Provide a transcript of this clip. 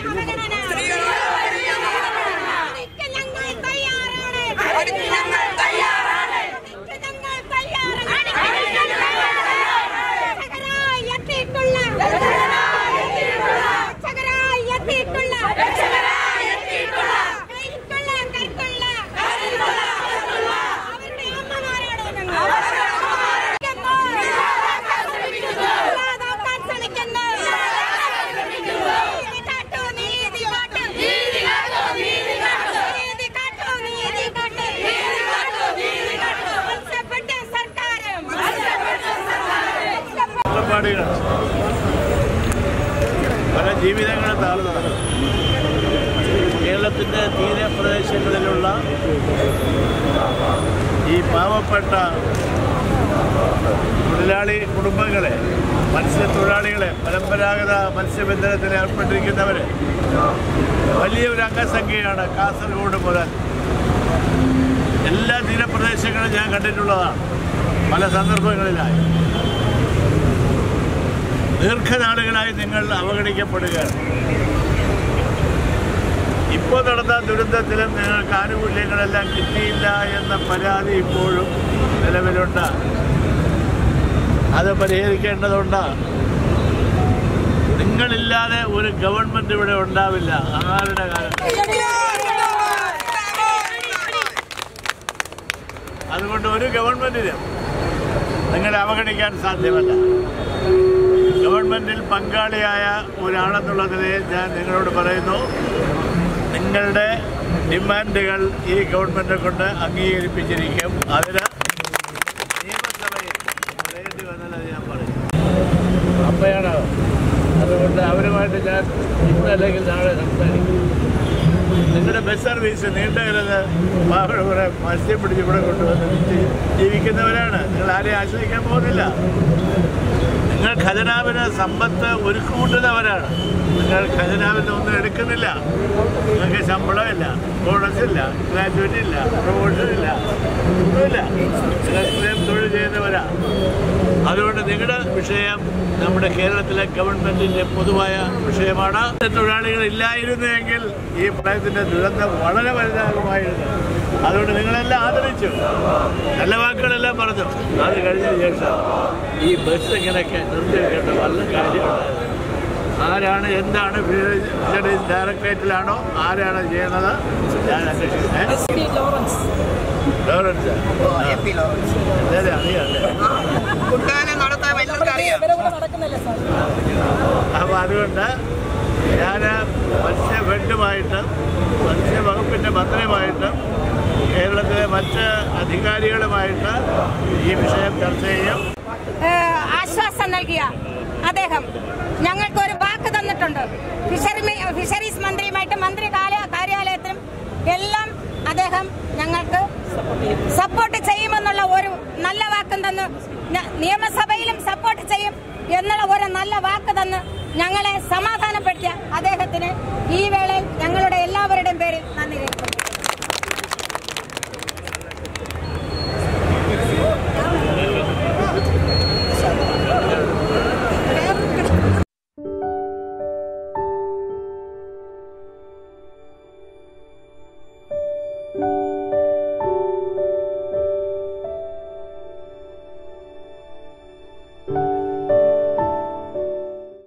അവഗണന അതിക്ക് ഞങ്ങൾ തയ്യാറാണ് അതിക്ക് ഞങ്ങൾ തയ്യാറാണ് അതിക്ക് ഞങ്ങൾ തയ്യാറാണ് രക്ഷകരായി എത്തിയിട്ടുള്ള രക്ഷകരായി എത്തിയിട്ടുള്ള കൈക്കൊള്ള കൈക്കൊള്ള അവരുടെ അമ്മമാരാണോ ഞങ്ങൾ ഇല്ലാതാക്കാൻ ശ്രമിക്കുന്നു നീതി കാട്ടൂ നീതി കാട്ടൂ നീതി കാട്ടൂ നീതി കാട്ടൂ നീതി കാട്ടൂ നീതി കാട്ടൂ നീതി കാട്ടൂ നീതി കാട്ടൂ മത്സ്യപ്പെട്ട സർക്കാരും മത്സ്യപ്പെട്ട സർക്കാരും കഷ്ടപ്പാടുകൾ പല ജീവിതങ്ങളും താഴ്ന്നു കേരളത്തിൻ്റെ തീരപ്രദേശങ്ങളിലുള്ള ഈ പാവപ്പെട്ട തൊഴിലാളി കുടുംബങ്ങളെ മത്സ്യത്തൊഴിലാളികളെ പരമ്പരാഗത മത്സ്യബന്ധനത്തിൽ ഏർപ്പെട്ടിരിക്കുന്നവർ വലിയ ഒരു അംഗസംഖ്യയാണ് കാസർഗോഡ് മുതൽ എല്ലാ തീരപ്രദേശങ്ങളും ഞാൻ കണ്ടിട്ടുള്ളതാണ് പല സന്ദർഭങ്ങളിലായി ദീർഘനാളുകളായി നിങ്ങൾ അവഗണിക്കപ്പെടുകയാണ് ഇപ്പോൾ നടന്ന ദുരന്തത്തിലും നിങ്ങൾക്ക് ആനുകൂല്യങ്ങളെല്ലാം കിട്ടിയില്ല എന്ന പരാതി ഇപ്പോഴും നിലവിലുണ്ട് അത് പരിഹരിക്കേണ്ടതുണ്ട് നിങ്ങളില്ലാതെ ഒരു ഗവൺമെന്റ് ഇവിടെ ഉണ്ടാവില്ല ആരുടെ കാലത്ത് അതുകൊണ്ട് ഒരു ഗവൺമെന്റിനും നിങ്ങളെ അവഗണിക്കാൻ സാധ്യമല്ല ഗവൺമെന്റിൽ പങ്കാളിയായ ഒരാളെന്നുള്ള നിലയിൽ ഞാൻ നിങ്ങളോട് പറയുന്നു നിങ്ങളുടെ ഡിമാൻഡുകൾ ഈ ഗവൺമെന്റിനെ കൊണ്ട് അംഗീകരിപ്പിച്ചിരിക്കും അതിന് നിയമസഭയിൽ പറയേണ്ടി വന്നാൽ അത് ഞാൻ പറയും അപ്പയാണ് അതുകൊണ്ട് അവരുമായിട്ട് ഞാൻ ഇന്ന് അല്ലെങ്കിൽ നാളെ സംസാരിക്കും നിങ്ങളുടെ ബസ് സർവീസ് നീണ്ടകരുത് കുറെ മത്സ്യം പിടിച്ച് ഇവിടെ കൊണ്ടുവന്ന് വിറ്റ് ജീവിക്കുന്നവരാണ് നിങ്ങൾ ആരെയും ആശ്രയിക്കാൻ പോകുന്നില്ല നിങ്ങൾ ഖജനാവിന് സമ്പത്ത് ഒരുക്കൂട്ടുന്നവരാണ് നിങ്ങൾ ഖജനാവിൽ നിന്ന് ഒന്നും എടുക്കുന്നില്ല നിങ്ങൾക്ക് ശമ്പളമില്ല ബോണസ് ഇല്ല ഗ്രാജുവേറ്റ് ഇല്ല പ്രൊമോഷൻ ഇല്ല ഒന്നുമില്ല നിങ്ങൾ സ്വയം തൊഴിൽ ചെയ്യുന്നവരാ അതുകൊണ്ട് നിങ്ങളുടെ വിഷയം നമ്മുടെ കേരളത്തിലെ ഗവൺമെന്റിന്റെ പൊതുവായ വിഷയമാണ് തൊഴിലാളികൾ ഇല്ലായിരുന്നുവെങ്കിൽ ഈ പ്രളയത്തിന്റെ ദുരന്തം വളരെ വലുതാകുമായിരുന്നു അതുകൊണ്ട് നിങ്ങളെല്ലാം ആദരിച്ചു നല്ല വാക്കുകളെല്ലാം പറഞ്ഞു അത് കഴിഞ്ഞ ശേഷം ഈ ബസ് ഇങ്ങനെയൊക്കെ നിർത്തിവെക്കേണ്ട വല്ല കാര്യമുണ്ടായത് ആരാണ് എന്താണ് ഫിഷറീസ് ഡയറക്ടറേറ്റിലാണോ ആരാണ് ചെയ്യുന്നത് ഞാൻ അന്വേഷിക്കുന്നത് ലോറൻസ് അതെ അറിയാം കുട്ടാനം നടത്താൻ എല്ലാവർക്കും അറിയാം അപ്പോൾ അതുകൊണ്ട് ഞാൻ മത്സ്യഫണ്ടുമായിട്ട് മത്സ്യവകുപ്പിൻ്റെ മന്ത്രിയുമായിട്ട് കേരളത്തിലെ മറ്റ് അധികാരികളുമായിട്ട് ഈ വിഷയം ചർച്ച ചെയ്യും ഏഹ് ആശ്വാസം നൽകിയ അദ്ദേഹം ഞങ്ങൾക്ക് ഒരു വാക്ക് തന്നിട്ടുണ്ട് ഫിഷറി ഫിഷറീസ് മന്ത്രിയുമായിട്ട് മന്ത്രി കാല- കാര്യാലയത്തിലും എല്ലാം അദ്ദേഹം ഞങ്ങൾക്ക് സപ്പോർട്ട് ചെയ്യുമെന്നുള്ള ഒരു നല്ല വാക്കും തന്ന് ന- നിയമസഭയിലും സപ്പോർട്ട് ചെയ്യും എന്നുള്ള ഒരു നല്ല വാക്ക് തന്ന് ഞങ്ങളെ സമാധാനപ്പെടുത്തിയ അദ്ദേഹത്തിന് ഈ വേളയിൽ ഞങ്ങളുടെ എല്ലാവരുടെയും പേരിൽ